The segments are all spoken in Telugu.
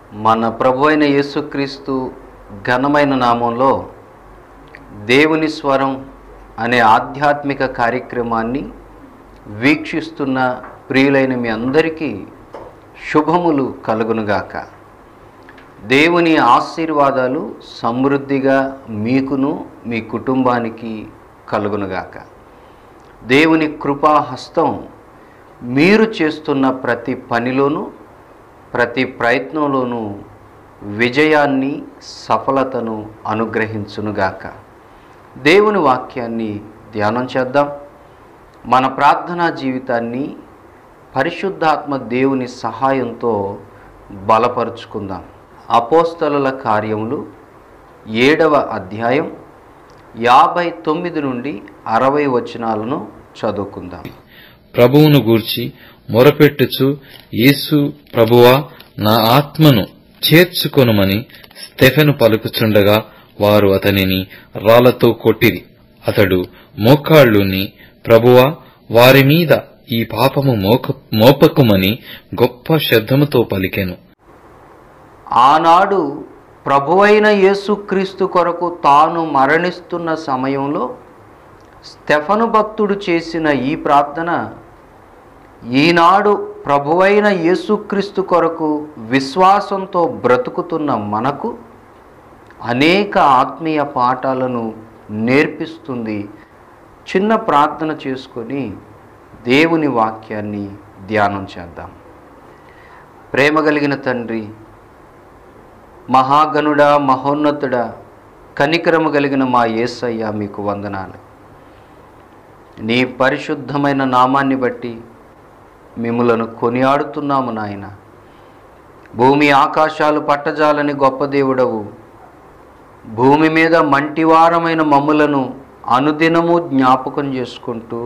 మన ప్రభు అయిన యేసుక్రీస్తు ఘనమైన నామంలో దేవుని స్వరం అనే ఆధ్యాత్మిక కార్యక్రమాన్ని వీక్షిస్తున్న ప్రియులైన మీ అందరికీ శుభములు కలుగునుగాక దేవుని ఆశీర్వాదాలు సమృద్ధిగా మీకును మీ కుటుంబానికి కలుగునుగాక దేవుని కృపా హస్తం మీరు చేస్తున్న ప్రతి పనిలోనూ ప్రతి ప్రయత్నంలోనూ విజయాన్ని సఫలతను అనుగ్రహించునుగాక దేవుని వాక్యాన్ని ధ్యానం చేద్దాం మన ప్రార్థనా జీవితాన్ని పరిశుద్ధాత్మ దేవుని సహాయంతో బలపరుచుకుందాం అపోస్తలుల కార్యములు ఏడవ అధ్యాయం యాభై తొమ్మిది నుండి అరవై వచనాలను చదువుకుందాం ప్రభువును గూర్చి మొరపెట్టుచు యేసు ప్రభువా నా ఆత్మను చేర్చుకొనుమని స్టెఫెను పలుకుచుండగా వారు అతనిని రాళ్లతో కొట్టిరి అతడు మోకాళ్ళుని ప్రభువా వారి మీద ఈ పాపము మోక మోపకుమని గొప్ప శబ్దముతో పలికెను ఆనాడు ప్రభువైన యేసుక్రీస్తు కొరకు తాను మరణిస్తున్న సమయంలో స్టెఫను భక్తుడు చేసిన ఈ ప్రార్థన ఈనాడు ప్రభువైన యేసుక్రీస్తు కొరకు విశ్వాసంతో బ్రతుకుతున్న మనకు అనేక ఆత్మీయ పాఠాలను నేర్పిస్తుంది చిన్న ప్రార్థన చేసుకొని దేవుని వాక్యాన్ని ధ్యానం చేద్దాం ప్రేమ కలిగిన తండ్రి మహాగణుడా మహోన్నతుడా కనికరము కలిగిన మా యేసయ్య మీకు వందనాలు నీ పరిశుద్ధమైన నామాన్ని బట్టి మిమ్ములను కొనియాడుతున్నాము నాయన భూమి ఆకాశాలు పట్టజాలని గొప్ప దేవుడవు భూమి మీద మంటివారమైన మమ్ములను అనుదినము జ్ఞాపకం చేసుకుంటూ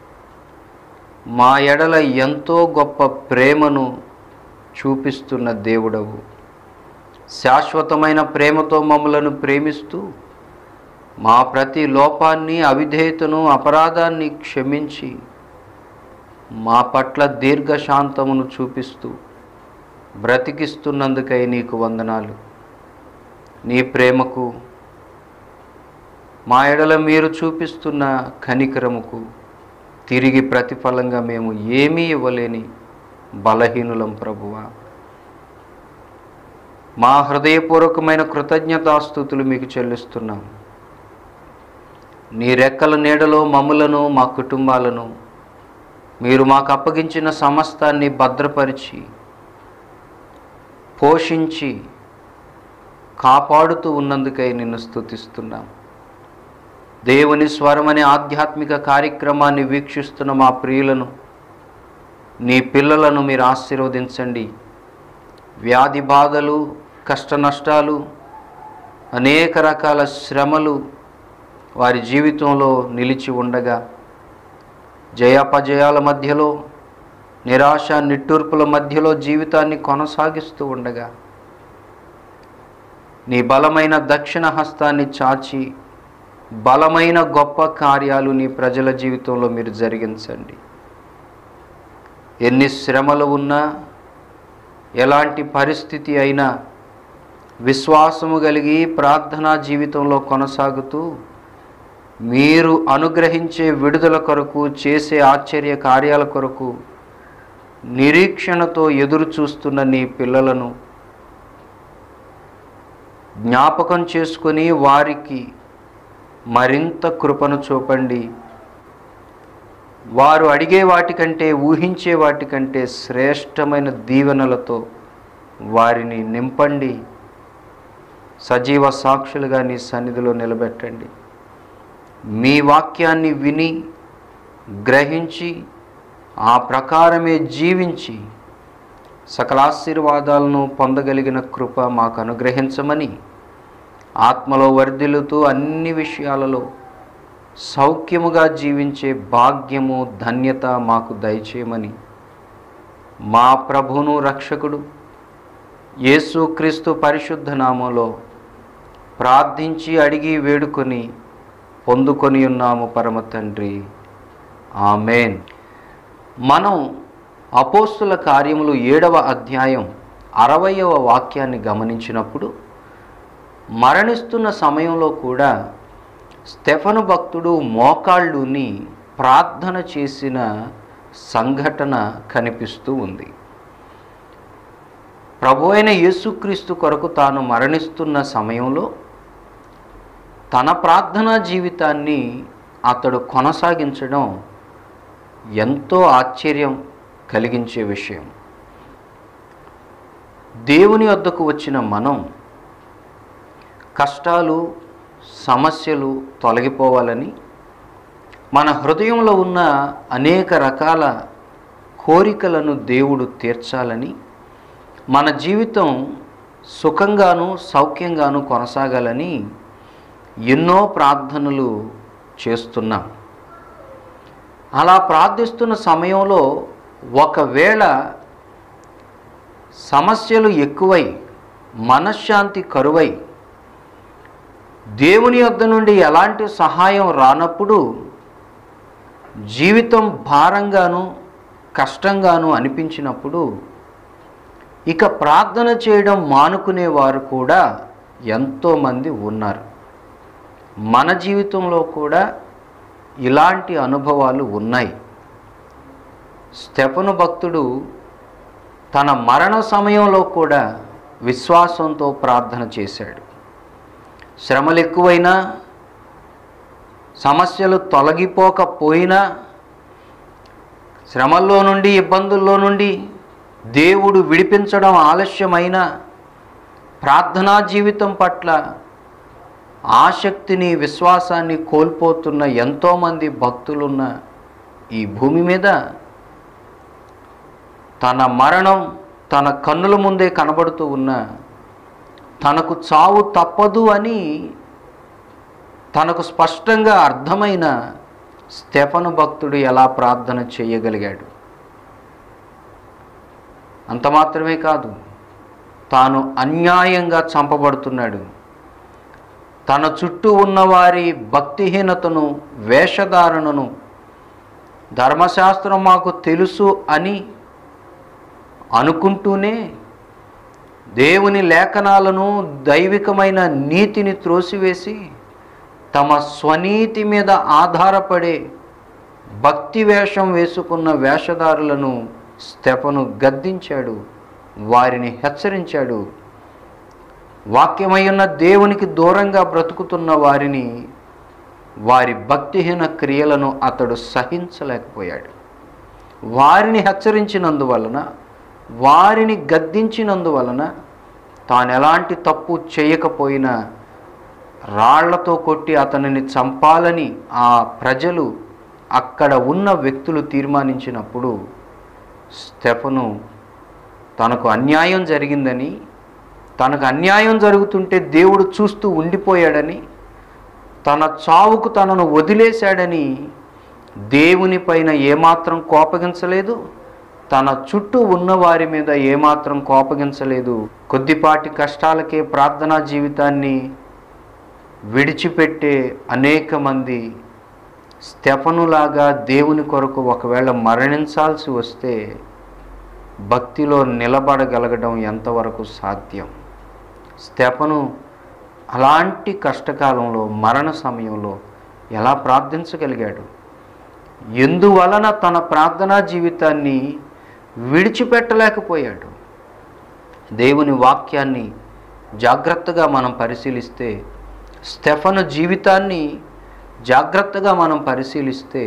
మా ఎడల ఎంతో గొప్ప ప్రేమను చూపిస్తున్న దేవుడవు శాశ్వతమైన ప్రేమతో మమ్మలను ప్రేమిస్తూ మా ప్రతి లోపాన్ని అవిధేయతను అపరాధాన్ని క్షమించి మా పట్ల దీర్ఘశాంతమును చూపిస్తూ బ్రతికిస్తున్నందుకై నీకు వందనాలు నీ ప్రేమకు మా ఎడల మీరు చూపిస్తున్న కనికరముకు తిరిగి ప్రతిఫలంగా మేము ఏమీ ఇవ్వలేని బలహీనులం ప్రభువా మా హృదయపూర్వకమైన కృతజ్ఞతాస్థుతులు మీకు చెల్లిస్తున్నాం నీ రెక్కల నీడలో మమ్ములను మా కుటుంబాలను మీరు మాకు అప్పగించిన సమస్తాన్ని భద్రపరిచి పోషించి కాపాడుతూ ఉన్నందుకై నిన్ను స్తుతిస్తున్నాం దేవుని స్వరం అనే ఆధ్యాత్మిక కార్యక్రమాన్ని వీక్షిస్తున్న మా ప్రియులను నీ పిల్లలను మీరు ఆశీర్వదించండి వ్యాధి బాధలు కష్ట నష్టాలు అనేక రకాల శ్రమలు వారి జీవితంలో నిలిచి ఉండగా జయాపజయాల మధ్యలో నిరాశ నిట్టూర్పుల మధ్యలో జీవితాన్ని కొనసాగిస్తూ ఉండగా నీ బలమైన దక్షిణ హస్తాన్ని చాచి బలమైన గొప్ప కార్యాలు నీ ప్రజల జీవితంలో మీరు జరిగించండి ఎన్ని శ్రమలు ఉన్నా ఎలాంటి పరిస్థితి అయినా విశ్వాసము కలిగి ప్రార్థనా జీవితంలో కొనసాగుతూ మీరు అనుగ్రహించే విడుదల కొరకు చేసే ఆశ్చర్య కార్యాల కొరకు నిరీక్షణతో ఎదురు చూస్తున్న నీ పిల్లలను జ్ఞాపకం చేసుకొని వారికి మరింత కృపను చూపండి వారు అడిగే వాటికంటే ఊహించే వాటికంటే శ్రేష్టమైన దీవెనలతో వారిని నింపండి సజీవ సాక్షులుగా నీ సన్నిధిలో నిలబెట్టండి మీ వాక్యాన్ని విని గ్రహించి ఆ ప్రకారమే జీవించి సకల ఆశీర్వాదాలను పొందగలిగిన కృప మాకు అనుగ్రహించమని ఆత్మలో వర్ధిల్లుతూ అన్ని విషయాలలో సౌఖ్యముగా జీవించే భాగ్యము ధన్యత మాకు దయచేయమని మా ప్రభును రక్షకుడు యేసుక్రీస్తు పరిశుద్ధ నామంలో ప్రార్థించి అడిగి వేడుకొని పొందుకొని ఉన్నాము పరమ తండ్రి ఆమెన్ మనం అపోస్తుల కార్యములు ఏడవ అధ్యాయం అరవయవ వాక్యాన్ని గమనించినప్పుడు మరణిస్తున్న సమయంలో కూడా స్టెఫను భక్తుడు మోకాళ్ళుని ప్రార్థన చేసిన సంఘటన కనిపిస్తూ ఉంది ప్రభు అయిన యేసుక్రీస్తు కొరకు తాను మరణిస్తున్న సమయంలో తన ప్రార్థనా జీవితాన్ని అతడు కొనసాగించడం ఎంతో ఆశ్చర్యం కలిగించే విషయం దేవుని వద్దకు వచ్చిన మనం కష్టాలు సమస్యలు తొలగిపోవాలని మన హృదయంలో ఉన్న అనేక రకాల కోరికలను దేవుడు తీర్చాలని మన జీవితం సుఖంగాను సౌఖ్యంగాను కొనసాగాలని ఎన్నో ప్రార్థనలు చేస్తున్నాం అలా ప్రార్థిస్తున్న సమయంలో ఒకవేళ సమస్యలు ఎక్కువై మనశ్శాంతి కరువై దేవుని యొద్ద నుండి ఎలాంటి సహాయం రానప్పుడు జీవితం భారంగాను కష్టంగాను అనిపించినప్పుడు ఇక ప్రార్థన చేయడం మానుకునేవారు కూడా ఎంతోమంది ఉన్నారు మన జీవితంలో కూడా ఇలాంటి అనుభవాలు ఉన్నాయి స్టెఫను భక్తుడు తన మరణ సమయంలో కూడా విశ్వాసంతో ప్రార్థన చేశాడు శ్రమలు ఎక్కువైనా సమస్యలు తొలగిపోకపోయినా శ్రమల్లో నుండి ఇబ్బందుల్లో నుండి దేవుడు విడిపించడం ఆలస్యమైన ప్రార్థనా జీవితం పట్ల ఆసక్తిని విశ్వాసాన్ని కోల్పోతున్న ఎంతోమంది భక్తులున్న ఈ భూమి మీద తన మరణం తన కన్నుల ముందే కనబడుతూ ఉన్న తనకు చావు తప్పదు అని తనకు స్పష్టంగా అర్థమైన స్టెఫను భక్తుడు ఎలా ప్రార్థన చేయగలిగాడు అంత మాత్రమే కాదు తాను అన్యాయంగా చంపబడుతున్నాడు తన చుట్టూ ఉన్నవారి భక్తిహీనతను వేషధారణను ధర్మశాస్త్రం మాకు తెలుసు అని అనుకుంటూనే దేవుని లేఖనాలను దైవికమైన నీతిని త్రోసివేసి తమ స్వనీతి మీద ఆధారపడే భక్తి వేషం వేసుకున్న వేషధారులను స్టెఫను గద్దించాడు వారిని హెచ్చరించాడు వాక్యమయ్యున్న దేవునికి దూరంగా బ్రతుకుతున్న వారిని వారి భక్తిహీన క్రియలను అతడు సహించలేకపోయాడు వారిని హెచ్చరించినందువలన వారిని గద్దించినందువలన తాను ఎలాంటి తప్పు చేయకపోయినా రాళ్లతో కొట్టి అతనిని చంపాలని ఆ ప్రజలు అక్కడ ఉన్న వ్యక్తులు తీర్మానించినప్పుడు స్టెఫను తనకు అన్యాయం జరిగిందని తనకు అన్యాయం జరుగుతుంటే దేవుడు చూస్తూ ఉండిపోయాడని తన చావుకు తనను వదిలేశాడని దేవుని పైన ఏమాత్రం కోపగించలేదు తన చుట్టూ ఉన్న వారి మీద ఏమాత్రం కోపగించలేదు కొద్దిపాటి కష్టాలకే ప్రార్థనా జీవితాన్ని విడిచిపెట్టే అనేక మంది స్టెఫనులాగా దేవుని కొరకు ఒకవేళ మరణించాల్సి వస్తే భక్తిలో నిలబడగలగడం ఎంతవరకు సాధ్యం స్టెఫను అలాంటి కష్టకాలంలో మరణ సమయంలో ఎలా ప్రార్థించగలిగాడు ఎందువలన తన ప్రార్థనా జీవితాన్ని విడిచిపెట్టలేకపోయాడు దేవుని వాక్యాన్ని జాగ్రత్తగా మనం పరిశీలిస్తే స్టెఫను జీవితాన్ని జాగ్రత్తగా మనం పరిశీలిస్తే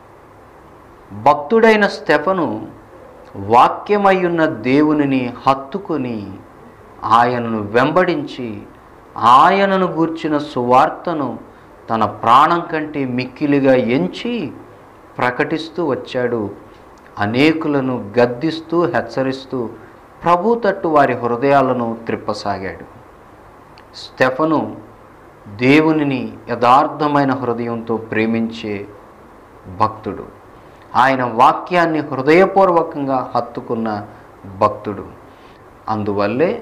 భక్తుడైన స్టెఫను వాక్యమయ్యున్న దేవునిని హత్తుకొని ఆయనను వెంబడించి ఆయనను గూర్చిన సువార్తను తన ప్రాణం కంటే మిక్కిలిగా ఎంచి ప్రకటిస్తూ వచ్చాడు అనేకులను గద్దిస్తూ హెచ్చరిస్తూ ప్రభు తట్టు వారి హృదయాలను త్రిప్పసాగాడు స్టెఫను దేవునిని యథార్థమైన హృదయంతో ప్రేమించే భక్తుడు ఆయన వాక్యాన్ని హృదయపూర్వకంగా హత్తుకున్న భక్తుడు అందువల్లే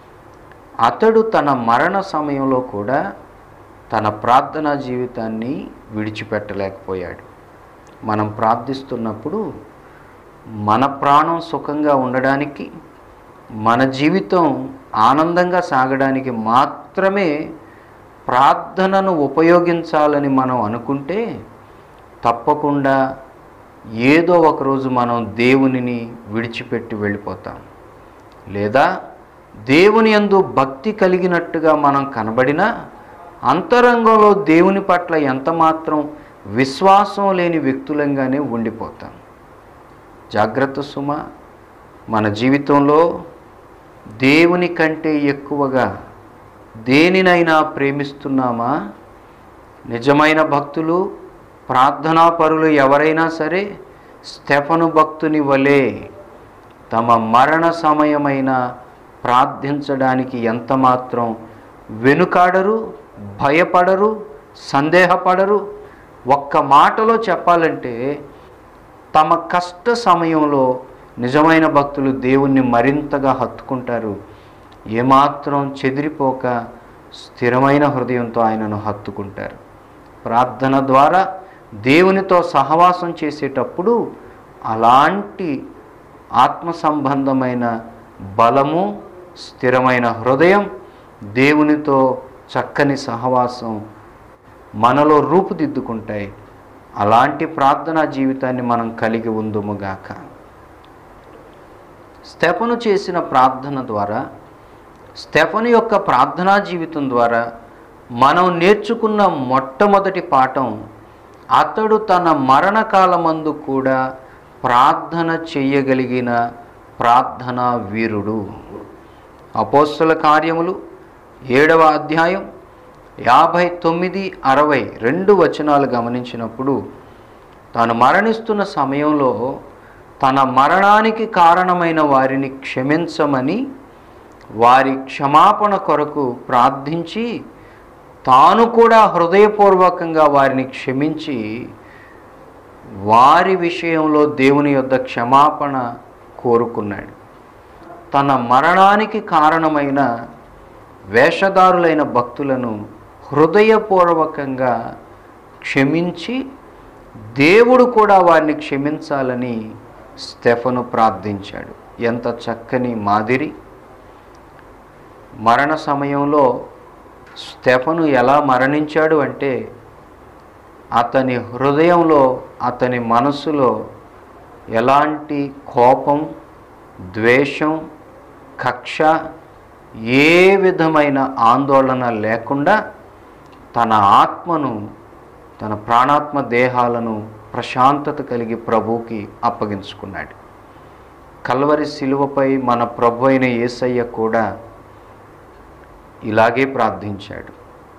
అతడు తన మరణ సమయంలో కూడా తన ప్రార్థనా జీవితాన్ని విడిచిపెట్టలేకపోయాడు మనం ప్రార్థిస్తున్నప్పుడు మన ప్రాణం సుఖంగా ఉండడానికి మన జీవితం ఆనందంగా సాగడానికి మాత్రమే ప్రార్థనను ఉపయోగించాలని మనం అనుకుంటే తప్పకుండా ఏదో ఒకరోజు మనం దేవునిని విడిచిపెట్టి వెళ్ళిపోతాం లేదా దేవుని యందు భక్తి కలిగినట్టుగా మనం కనబడినా అంతరంగంలో దేవుని పట్ల ఎంత మాత్రం విశ్వాసం లేని వ్యక్తులంగానే ఉండిపోతాం జాగ్రత్త సుమ మన జీవితంలో దేవుని కంటే ఎక్కువగా దేనినైనా ప్రేమిస్తున్నామా నిజమైన భక్తులు ప్రార్థనా పరులు ఎవరైనా సరే స్టెఫను భక్తుని వలె తమ మరణ సమయమైన ప్రార్థించడానికి ఎంత మాత్రం వెనుకాడరు భయపడరు సందేహపడరు ఒక్క మాటలో చెప్పాలంటే తమ కష్ట సమయంలో నిజమైన భక్తులు దేవుణ్ణి మరింతగా హత్తుకుంటారు ఏమాత్రం చెదిరిపోక స్థిరమైన హృదయంతో ఆయనను హత్తుకుంటారు ప్రార్థన ద్వారా దేవునితో సహవాసం చేసేటప్పుడు అలాంటి ఆత్మ సంబంధమైన బలము స్థిరమైన హృదయం దేవునితో చక్కని సహవాసం మనలో రూపుదిద్దుకుంటాయి అలాంటి ప్రార్థనా జీవితాన్ని మనం కలిగి ఉందుముగాక స్టెఫను చేసిన ప్రార్థన ద్వారా స్టెఫను యొక్క ప్రార్థనా జీవితం ద్వారా మనం నేర్చుకున్న మొట్టమొదటి పాఠం అతడు తన మరణకాలమందు కూడా ప్రార్థన చెయ్యగలిగిన ప్రార్థనా వీరుడు అపోస్తుల కార్యములు ఏడవ అధ్యాయం యాభై తొమ్మిది అరవై రెండు వచనాలు గమనించినప్పుడు తాను మరణిస్తున్న సమయంలో తన మరణానికి కారణమైన వారిని క్షమించమని వారి క్షమాపణ కొరకు ప్రార్థించి తాను కూడా హృదయపూర్వకంగా వారిని క్షమించి వారి విషయంలో దేవుని యొద్ద క్షమాపణ కోరుకున్నాడు తన మరణానికి కారణమైన వేషధారులైన భక్తులను హృదయపూర్వకంగా క్షమించి దేవుడు కూడా వారిని క్షమించాలని స్టెఫను ప్రార్థించాడు ఎంత చక్కని మాదిరి మరణ సమయంలో స్టెఫను ఎలా మరణించాడు అంటే అతని హృదయంలో అతని మనసులో ఎలాంటి కోపం ద్వేషం కక్ష ఏ విధమైన ఆందోళన లేకుండా తన ఆత్మను తన ప్రాణాత్మ దేహాలను ప్రశాంతత కలిగి ప్రభువుకి అప్పగించుకున్నాడు కల్వరి శిలువపై మన ప్రభు అయిన యేసయ్య కూడా ఇలాగే ప్రార్థించాడు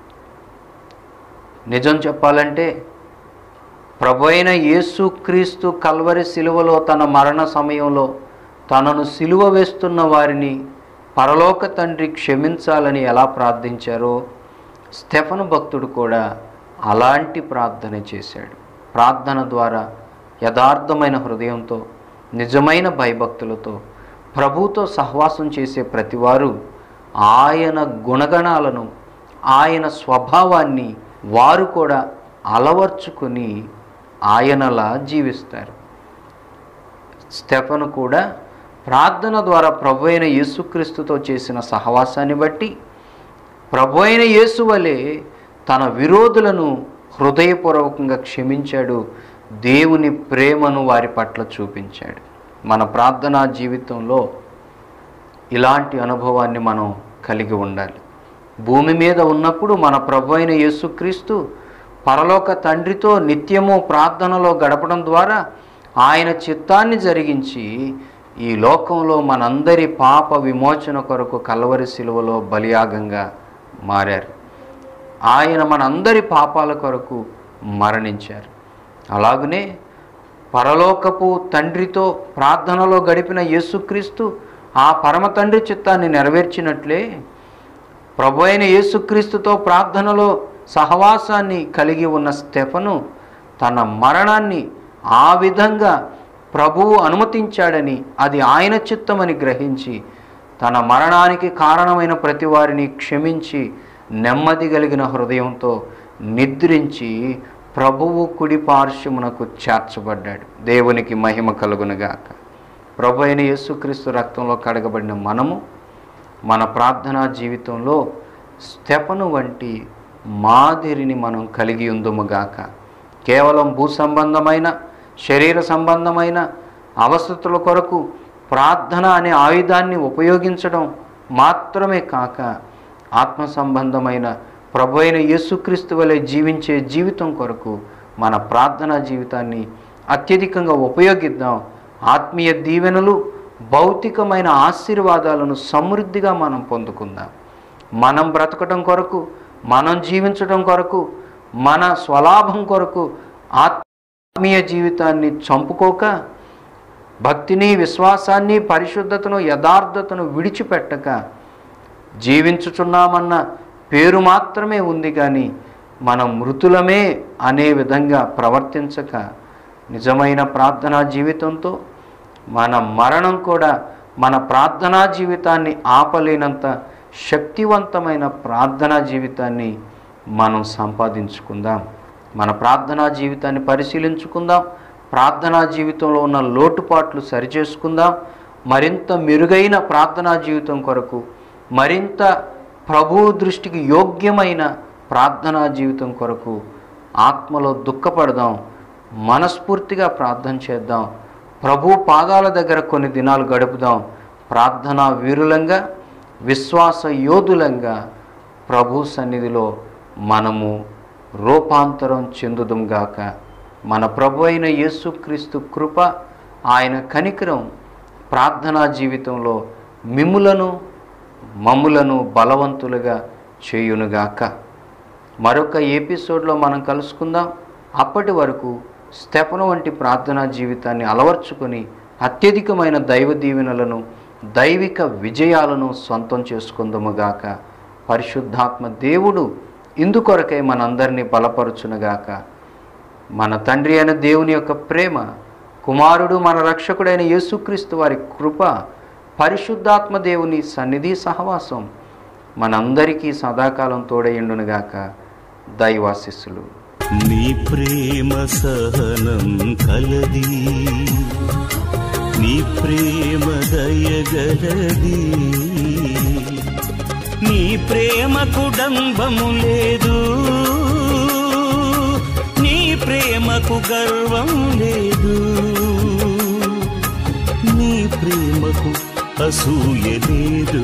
నిజం చెప్పాలంటే ప్రభు అయిన యేసుక్రీస్తు కల్వరి శిలువలో తన మరణ సమయంలో తనను సిలువ వేస్తున్న వారిని పరలోక తండ్రి క్షమించాలని ఎలా ప్రార్థించారో స్టెఫను భక్తుడు కూడా అలాంటి ప్రార్థన చేశాడు ప్రార్థన ద్వారా యథార్థమైన హృదయంతో నిజమైన భయభక్తులతో ప్రభుతో సహవాసం చేసే ప్రతివారు ఆయన గుణగణాలను ఆయన స్వభావాన్ని వారు కూడా అలవర్చుకుని ఆయనలా జీవిస్తారు స్టెఫను కూడా ప్రార్థన ద్వారా ప్రభు అయిన యేసుక్రీస్తుతో చేసిన సహవాసాన్ని బట్టి ప్రభు అయిన యేసు వలె తన విరోధులను హృదయపూర్వకంగా క్షమించాడు దేవుని ప్రేమను వారి పట్ల చూపించాడు మన ప్రార్థనా జీవితంలో ఇలాంటి అనుభవాన్ని మనం కలిగి ఉండాలి భూమి మీద ఉన్నప్పుడు మన ప్రభు అయిన యేసుక్రీస్తు పరలోక తండ్రితో నిత్యము ప్రార్థనలో గడపడం ద్వారా ఆయన చిత్తాన్ని జరిగించి ఈ లోకంలో మనందరి పాప విమోచన కొరకు కలవరి శిలువలో బలియాగంగా మారారు ఆయన మనందరి పాపాల కొరకు మరణించారు అలాగనే పరలోకపు తండ్రితో ప్రార్థనలో గడిపిన యేసుక్రీస్తు ఆ పరమ తండ్రి చిత్తాన్ని నెరవేర్చినట్లే ప్రభు అయిన యేసుక్రీస్తుతో ప్రార్థనలో సహవాసాన్ని కలిగి ఉన్న స్టెఫను తన మరణాన్ని ఆ విధంగా ప్రభువు అనుమతించాడని అది ఆయన చిత్తమని గ్రహించి తన మరణానికి కారణమైన ప్రతి వారిని క్షమించి నెమ్మది కలిగిన హృదయంతో నిద్రించి ప్రభువు కుడి పార్శ్వమునకు చేర్చబడ్డాడు దేవునికి మహిమ కలుగునుగాక ప్రభు అయిన యేసుక్రీస్తు రక్తంలో కడగబడిన మనము మన ప్రార్థనా జీవితంలో స్తెపను వంటి మాదిరిని మనం కలిగి ఉందుముగాక కేవలం భూ సంబంధమైన శరీర సంబంధమైన అవసరతల కొరకు ప్రార్థన అనే ఆయుధాన్ని ఉపయోగించడం మాత్రమే కాక ఆత్మ సంబంధమైన ప్రభు అయిన యేసుక్రీస్తు వలె జీవించే జీవితం కొరకు మన ప్రార్థనా జీవితాన్ని అత్యధికంగా ఉపయోగిద్దాం ఆత్మీయ దీవెనలు భౌతికమైన ఆశీర్వాదాలను సమృద్ధిగా మనం పొందుకుందాం మనం బ్రతకటం కొరకు మనం జీవించడం కొరకు మన స్వలాభం కొరకు ఆత్మీయ జీవితాన్ని చంపుకోక భక్తిని విశ్వాసాన్ని పరిశుద్ధతను యథార్థతను విడిచిపెట్టక జీవించుచున్నామన్న పేరు మాత్రమే ఉంది కానీ మనం మృతులమే అనే విధంగా ప్రవర్తించక నిజమైన ప్రార్థనా జీవితంతో మన మరణం కూడా మన ప్రార్థనా జీవితాన్ని ఆపలేనంత శక్తివంతమైన ప్రార్థనా జీవితాన్ని మనం సంపాదించుకుందాం మన ప్రార్థనా జీవితాన్ని పరిశీలించుకుందాం ప్రార్థనా జీవితంలో ఉన్న లోటుపాట్లు సరిచేసుకుందాం మరింత మెరుగైన ప్రార్థనా జీవితం కొరకు మరింత ప్రభువు దృష్టికి యోగ్యమైన ప్రార్థనా జీవితం కొరకు ఆత్మలో దుఃఖపడదాం మనస్ఫూర్తిగా ప్రార్థన చేద్దాం ప్రభు పాదాల దగ్గర కొన్ని దినాలు గడుపుదాం ప్రార్థనా వీరులంగా విశ్వాస యోధులంగా ప్రభు సన్నిధిలో మనము రూపాంతరం చెందుదుంగాక మన ప్రభు అయిన యేసుక్రీస్తు కృప ఆయన కనికరం ప్రార్థనా జీవితంలో మిమ్ములను మమ్ములను బలవంతులుగా చేయునుగాక మరొక ఎపిసోడ్లో మనం కలుసుకుందాం అప్పటి వరకు స్తెపన వంటి ప్రార్థనా జీవితాన్ని అలవర్చుకొని అత్యధికమైన దైవ దీవెనలను దైవిక విజయాలను సొంతం చేసుకుందాముగాక పరిశుద్ధాత్మ దేవుడు ఇందుకొరకై మనందరినీ బలపరుచునుగాక మన తండ్రి అయిన దేవుని యొక్క ప్రేమ కుమారుడు మన రక్షకుడైన యేసుక్రీస్తు వారి కృప పరిశుద్ధాత్మ దేవుని సన్నిధి సహవాసం మనందరికీ సదాకాలం తోడయుండునుగాక దైవాశిస్సులు నీ ప్రేమ సహనం కలది నీ ప్రేమ దయగలది నీ ప్రేమ కుడంబము లేదు నీ ప్రేమకు గర్వం లేదు నీ ప్రేమకు అసూయ లేదు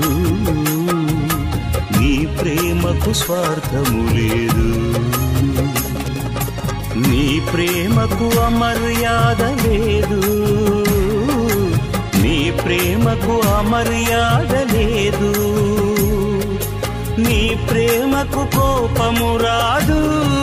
నీ ప్రేమకు స్వార్థము లేదు నీ ప్రేమకు అమర్యాద లేదు నీ ప్రేమకు అమర్యాద లేదు నీ ప్రేమకు కోపము రాదు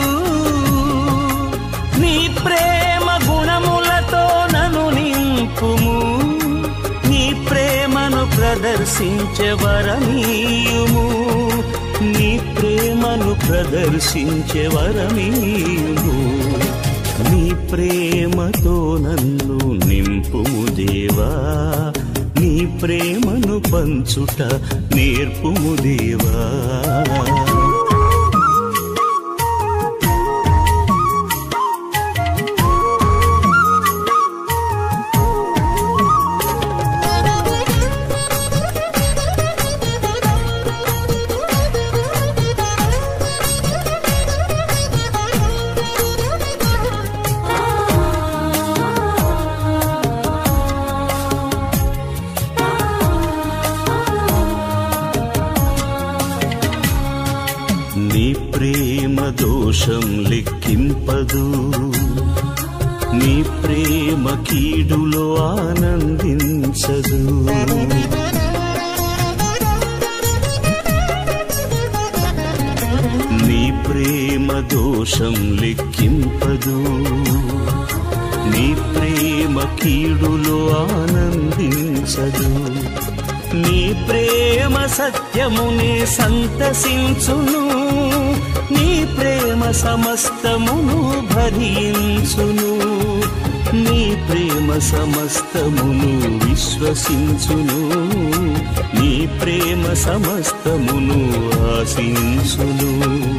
నీ ప్రేమ గుణములతో నన్ను నింపుము నీ ప్రేమను ప్రదర్శించే వరమీయుము నీ ప్రేమను ప్రదర్శించే వరమీయుము నీ ప్రేమతో నన్ను నింపుము దేవా నీ ప్రేమను పంచుట నేర్పుము దేవా నీ ప్రేమ దోషం లెక్కింపదు నీ ప్రేమ కీడులో ఆనందించదు నీ ప్రేమ దోషం లెక్కింపదు నీ ప్రేమ కీడులో ఆనందించదు నీ ప్రేమ సత్యమునే సంతసించును నీ ప్రేమ సమస్తమును భరించును నీ ప్రేమ సమస్తమును విశ్వసించును నీ ప్రేమ సమస్తమును ఆశించును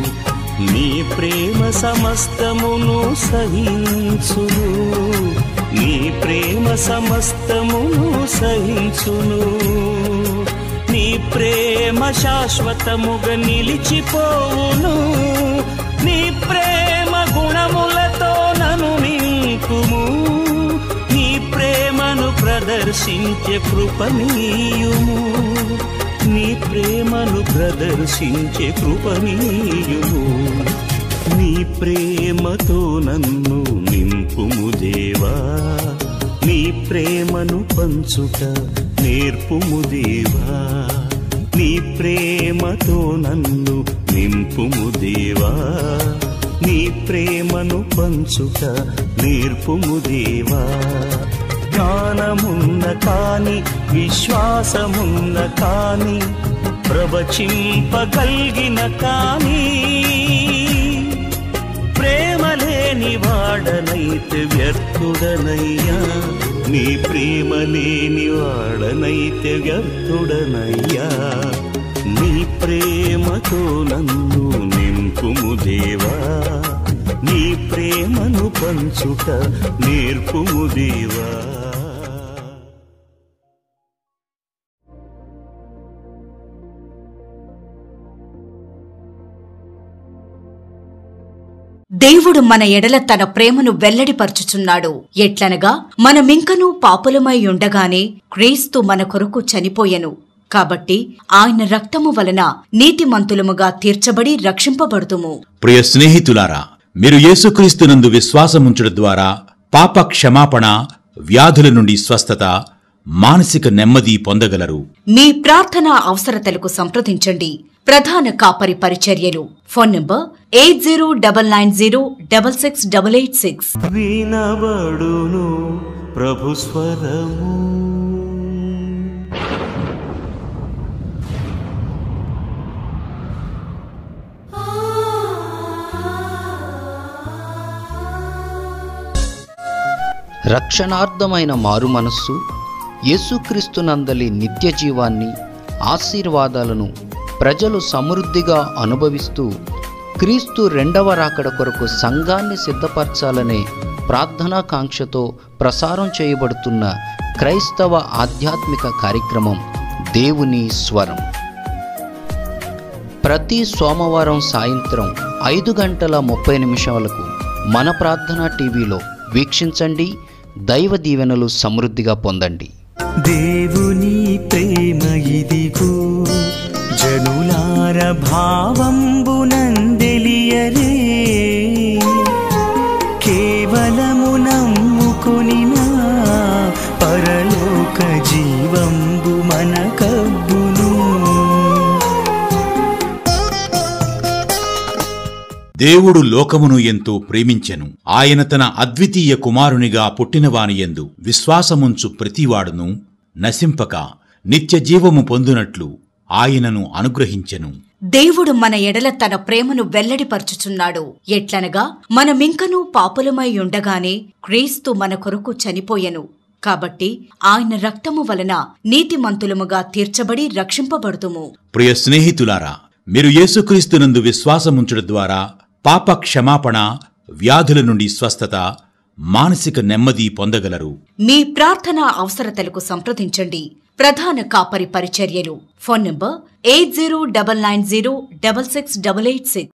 నీ ప్రేమ సమస్తమును సహించును నీ ప్రేమ సమస్తమును సహించును నీ ప్రేమ శాశ్వతముగా నిలిచిపోవును నీ ప్రేమ గుణములతో నన్ను నింపుము నీ ప్రేమను ప్రదర్శించే కృపనీయుము నీ ప్రేమను ప్రదర్శించే కృపనీయుము నీ ప్రేమతో నన్ను నింపుము దేవా నీ ప్రేమను పంచుట నేర్పుము దేవా నీ ప్రేమతో నన్ను నింపుము దేవా నీ ప్రేమను పంచుట నేర్పుము దేవా జ్ఞానమున్న కాని విశ్వాసమున్న కాని ప్రవచింపగలిగిన కాని ప్రేమ లేని వాడనైతే వ్యర్థుడనయ్యా నీ ప్రేమ లేని వాడనైతే వ్యర్థుడనయ్యా నీ ప్రేమతో నన్ను నింపుము దేవా నీ ప్రేమను పంచుట నేర్పుము దేవా దేవుడు మన ఎడల తన ప్రేమను వెల్లడిపరచుచున్నాడు ఎట్లనగా మనమింకనూ పాపులమై ఉండగానే క్రీస్తు మన కొరకు చనిపోయెను కాబట్టి ఆయన రక్తము వలన నీతిమంతులముగా తీర్చబడి రక్షింపబడుతుము ప్రియ స్నేహితులారా మీరు యేసుక్రీస్తునందు విశ్వాసముంచడం ద్వారా పాప క్షమాపణ వ్యాధుల నుండి స్వస్థత మానసిక నెమ్మది పొందగలరు మీ ప్రార్థనా అవసరతలకు సంప్రదించండి ప్రధాన కాపరి పరిచర్యలు phone number eight zero double nine zero double six double eight six వినబడును ప్రభు స్వరము రక్షణార్థమైన మారు మనస్సు యేసుక్రీస్తునందలి నిత్య జీవాన్ని ఆశీర్వాదాలను ప్రజలు సమృద్ధిగా అనుభవిస్తూ క్రీస్తు రెండవ రాకడ కొరకు సంఘాన్ని సిద్ధపరచాలనే ప్రార్థనాకాంక్షతో ప్రసారం చేయబడుతున్న క్రైస్తవ ఆధ్యాత్మిక కార్యక్రమం దేవుని స్వరం ప్రతి సోమవారం సాయంత్రం ఐదు గంటల ముప్పై నిమిషాలకు మన ప్రార్థన టీవీలో వీక్షించండి దైవ దీవెనలు సమృద్ధిగా పొందండి దేవుని ప్రేమ ఇదిగో జనులార భావంబునందెలియరే కేవలము నమ్ముకొనినా పరలోక జీవంబు మన కబ్బును దేవుడు లోకమును ఎంతో ప్రేమించెను ఆయన తన అద్వితీయ కుమారునిగా పుట్టినవాని యందు విశ్వాసముంచు ప్రతివాడును నశింపక నిత్య జీవము పొందునట్లు ఆయనను అనుగ్రహించెను దేవుడు మన ఎడల తన ప్రేమను వెల్లడిపరచుచున్నాడు ఎట్లనగా మనమింకనూ పాపులమై ఉండగానే క్రీస్తు మన కొరకు చనిపోయెను కాబట్టి ఆయన రక్తము వలన నీతిమంతులముగా తీర్చబడి రక్షింపబడుతుము ప్రియ స్నేహితులారా మీరు యేసుక్రీస్తునందు విశ్వాసముంచడం ద్వారా పాప క్షమాపణ వ్యాధుల నుండి స్వస్థత మానసిక నెమ్మది పొందగలరు మీ ప్రార్థనా అవసరతలకు సంప్రదించండి ప్రధాన కాపరి పరిచర్యలు phone number eight zero double nine zero double six double eight six